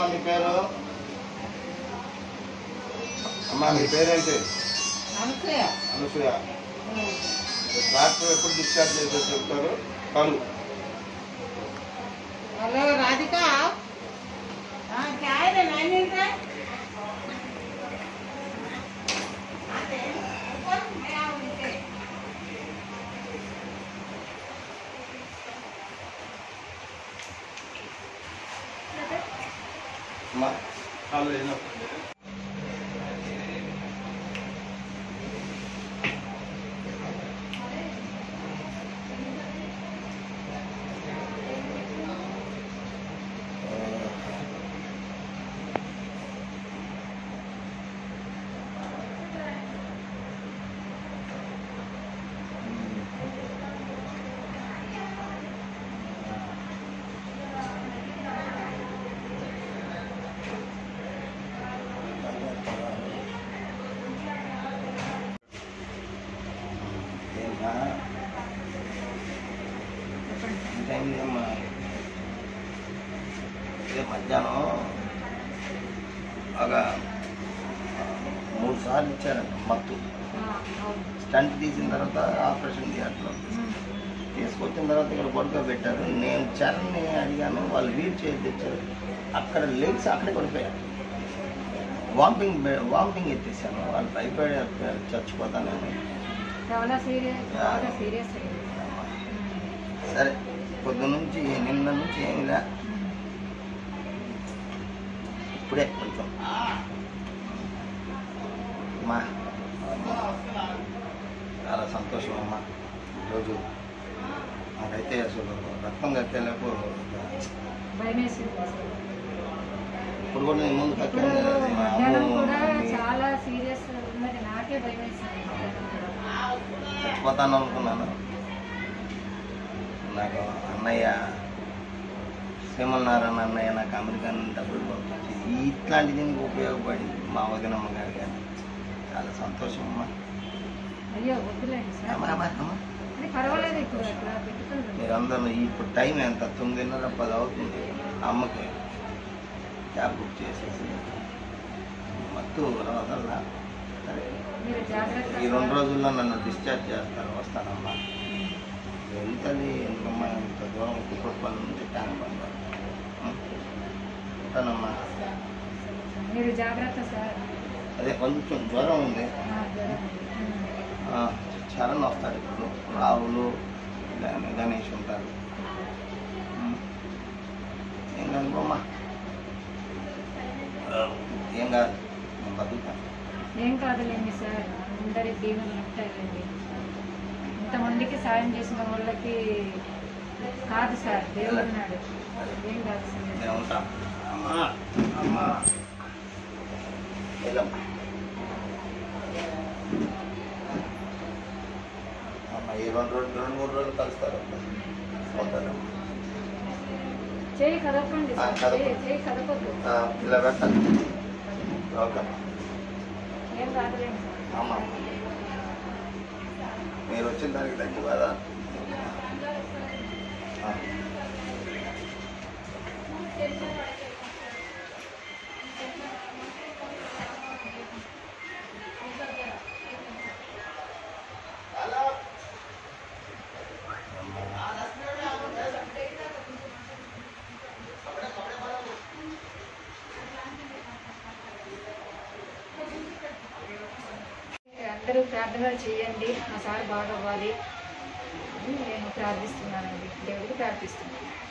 మీ పేరు అమ్మా మీ పేరేంటి అనుసూయ అనసూయ డాక్టర్ ఎప్పుడు డిశ్చార్జ్ చేసే చెప్తారు కలు హలో రాధిక क्या है रे नाइन मिनट है అమ్మా కాలు లేనప్పుడు ఏంటా? ఈ టైంలో అమ్మా ఇదే మధ్యాహ్నం ఒక మూడు సార్లు ఇచ్చారంట మత్తు స్టంట్ తీసిన తర్వాత ఆపరేషన్ థియేటర్లో తీసుకొచ్చిన తర్వాత ఇక్కడ పడుకోబెట్టారు నేను చరణ్ని అడిగాను వాళ్ళు వీల్ చైర్ తెచ్చారు అక్కడ లేచి అక్కడే పడిపోయారు వామిటింగ్ వామిటింగ్ ఎత్తేసాను వాళ్ళు భయపడి చచ్చిపోతానని చాలా సీరియస్ చాలా సీరియస్ అయింది సరే పొద్దు నుంచి నిన్న నుంచి ఏమి లే ఇప్పుడే కొంచెం అమ్మా చాలా సంతోషం అమ్మా ఈరోజు నాకైతే అసలు రక్తం కట్టేలకు భయం వేసింది ఇప్పుడు కూడా నేను ముందు ఇప్పుడు కట్టాను కదా, మా మధ్యాహ్నం అమ్మ కూడా మమ్మీ చాలా సీరియస్ ఉన్నది నాకే భయం వేసింది మధ్యాహ్నం కూడా. చచ్చిపోతాను అనుకున్నాను నాకు అన్నయ్య శ్రీమన్నారాయణ అన్నయ్య నాకు అమెరికన్ డబ్బులు పంపించి ఇట్లాంటి దీనికి ఉపయోగపడింది మా వదినమ్మ గారు కానీ చాలా సంతోషం అమ్మా అయ్యో వద్దులేండి సార్ అమ్మా, అమ్మా, అమ్మా. అది పర్వాలేదు ఇప్పుడు అట్లా పెట్టుకుంది మీరందరూ ఇప్పుడు టైం ఎంత తొమ్మిదిన్నర పది అవుతుంది అమ్మకి క్యాబ్ బుక్ చేసేసి మత్తు వదల్లా సరే మీరు జాగ్రత్త ఈ రెండు రోజుల్లో నన్ను డిశ్చార్జ్ చేస్తారు వస్తానమ్మా వెళ్తుంది ఎందుకమ్మా ఇంత దూరం కుక్కడపల్లి నుంచి ట్యాంక్ బండ్ వరకు. ఉం? ఉంటానమ్మా మీరు జాగ్రత్త సార్ అదే కొంచెం జ్వరం ఉంది ఆ, జ్వరం ఉంది. ఆ, చరణ్ వస్తాడు ఇప్పుడు రావులు గణ- గణేష్ ఉంటారు ఉం. ఏం కనుకోమ్మా ఏం కాదు నేను బతుకుతాను ఏం కాదులేండి సార్ అందరి దీవెనలు ఉంటాయండి ఇంతమందికి సాయం చేసిన వాళ్ళకి కాదు సార్ దేవుడు ఉన్నాడు ఏం కాదు సార్ నేను ఉంటా అమ్మా అమ్మా వెళ్ళమ్మా అమ్మ ఈ రెండు రోజులు రెండు మూడు రోజులు కలుస్తారు పోతారమ్మా చేయి కదపండి ఆ, సార్ కదపండి. చేయి చేయి కదపద్దు ఆ, ఇలా పెట్టండి ఓకే ఏం కాదులేండి సార్ అమ్మ మీరు వచ్చిన దానికి ధన్యవాదాలు ఆ. అందరూ ప్రార్థనలు చేయండి మా సార్ బాగా అవ్వాలి అని నేను ప్రార్థిస్తున్నానండి దేవుడికి ప్రార్థిస్తున్నాను